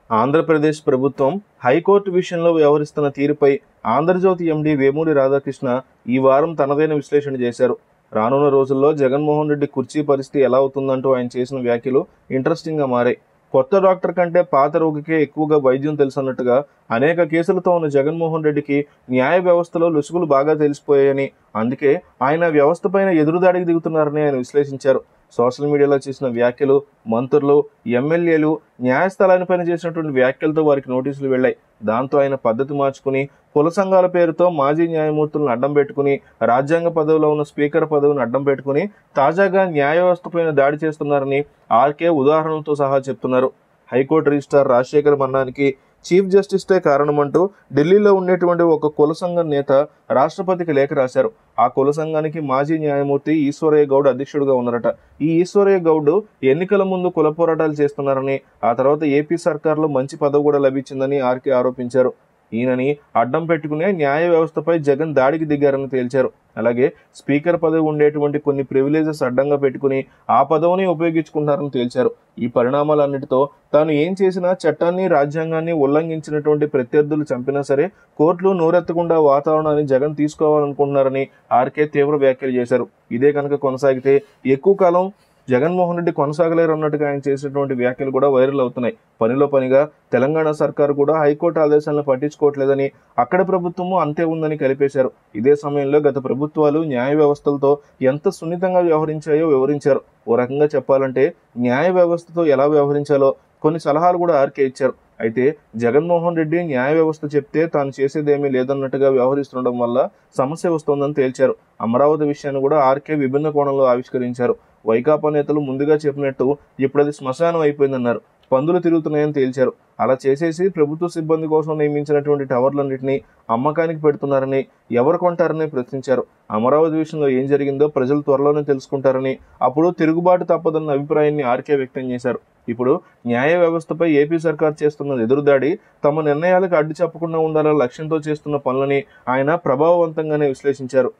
ఆంధ్రప్రదేశ్ ప్రభుత్వం హైకోర్టు విషయంలో వ్యవహరిస్తున్న తీరుపై ఆంధ్రజ్యోతి ఎండీ వేమూరి రాధాకృష్ణ ఈ వారం తనదైన విశ్లేషణ చేశారు రానున్న రోజుల్లో జగన్మోహన్ రెడ్డి కుర్చీ పరిస్థితి ఎలా అవుతుందంటూ ఆయన చేసిన వ్యాఖ్యలు ఇంట్రెస్టింగ్గా మారాయి కొత్త డాక్టర్ కంటే పాత రోగికే ఎక్కువగా వైద్యం తెలుసన్నట్టుగా అనేక కేసులతో ఉన్న జగన్మోహన్ రెడ్డికి న్యాయ వ్యవస్థలో లొసుగులు బాగా తెలిసిపోయాయని అందుకే ఆయన వ్యవస్థపైన ఎదురుదాడికి దిగుతున్నారని ఆయన విశ్లేషించారు సోషల్ మీడియాలో చేసిన వ్యాఖ్యలు మంత్రులు ఎమ్మెల్యేలు న్యాయస్థలానిపైన చేసినటువంటి వ్యాఖ్యలతో వారికి నోటీసులు వెళ్ళాయి దాంతో ఆయన పద్ధతి మార్చుకుని కుల సంఘాల పేరుతో మాజీ న్యాయమూర్తులను అడ్డం పెట్టుకుని రాజ్యాంగ పదవిలో ఉన్న స్పీకర్ పదవిని అడ్డం పెట్టుకుని తాజాగా న్యాయ వ్యవస్థపైన దాడి చేస్తున్నారని ఆర్కే ఉదాహరణలతో సహా చెప్తున్నారు హైకోర్టు రిజిస్ట్రార్ రాజశేఖర్ మరణానికి చీఫ్ జస్టిస్టే కారణమంటూ ఢిల్లీలో ఉండేటువంటి ఒక కుల సంఘం నేత రాష్ట్రపతికి లేఖ రాశారు ఆ కుల సంఘానికి మాజీ న్యాయమూర్తి ఈశ్వరయ్య గౌడ్ అధ్యక్షుడిగా ఉన్నారట ఈ ఈశ్వరయ్య గౌడ్ ఎన్నికల ముందు కుల పోరాటాలు చేస్తున్నారని ఆ తర్వాత ఏపీ సర్కార్లో మంచి పదవి కూడా లభించిందని ఆర్కే ఆరోపించారు ఈయనని అడ్డం పెట్టుకునే న్యాయ వ్యవస్థపై జగన్ దాడికి దిగారని తేల్చారు అలాగే స్పీకర్ పదవి ఉండేటువంటి కొన్ని ప్రివిలేజెస్ అడ్డంగా పెట్టుకుని ఆ పదవిని ఉపయోగించుకుంటారని తేల్చారు ఈ పరిణామాలన్నిటితో తాను ఏం చేసినా చట్టాన్ని రాజ్యాంగాన్ని ఉల్లంఘించినటువంటి ప్రత్యర్థులు చంపినా సరే కోర్టులు నోరెత్తకుండా వాతావరణాన్ని జగన్ తీసుకోవాలనుకుంటున్నారని ఆర్కే తీవ్ర వ్యాఖ్యలు చేశారు ఇదే కనుక కొనసాగితే ఎక్కువ కాలం జగన్మోహన్ రెడ్డి కొనసాగలేరు అన్నట్టుగా ఆయన చేసినటువంటి వ్యాఖ్యలు కూడా వైరల్ అవుతున్నాయి పనిలో పనిగా తెలంగాణ సర్కారు కూడా హైకోర్టు ఆదేశాలను పట్టించుకోవట్లేదని అక్కడ ప్రభుత్వము అంతే ఉందని కలిపేశారు ఇదే సమయంలో గత ప్రభుత్వాలు న్యాయ వ్యవస్థలతో ఎంత సున్నితంగా వ్యవహరించాయో వివరించారు ఓ రకంగా చెప్పాలంటే న్యాయ వ్యవస్థతో ఎలా వ్యవహరించాలో కొన్ని సలహాలు కూడా ఆర్కే ఇచ్చారు అయితే జగన్మోహన్ రెడ్డి న్యాయ వ్యవస్థ చెప్తే తాను చేసేదేమీ లేదన్నట్టుగా వ్యవహరిస్తుండడం వల్ల సమస్య వస్తోందని తేల్చారు అమరావతి విషయాన్ని కూడా ఆర్కే విభిన్న కోణంలో ఆవిష్కరించారు వైకాపా నేతలు ముందుగా చెప్పినట్టు ఇప్పుడు అది శ్మశానం అయిపోయిందన్నారు పందులు తిరుగుతున్నాయని తేల్చారు అలా చేసేసి ప్రభుత్వ సిబ్బంది కోసం నియమించినటువంటి టవర్లన్నింటినీ అమ్మకానికి పెడుతున్నారని ఎవరు కొంటారని ప్రశ్నించారు అమరావతి విషయంలో ఏం జరిగిందో ప్రజలు త్వరలోనే తెలుసుకుంటారని అప్పుడు తిరుగుబాటు తప్పదన్న అభిప్రాయాన్ని ఆర్కే వ్యక్తం చేశారు ఇప్పుడు న్యాయ వ్యవస్థపై ఏపీ సర్కార్ చేస్తున్న ఎదురుదాడి తమ నిర్ణయాలకు అడ్డు చెప్పకుండా ఉండాలన్న లక్ష్యంతో చేస్తున్న పనులని ఆయన ప్రభావవంతంగానే విశ్లేషించారు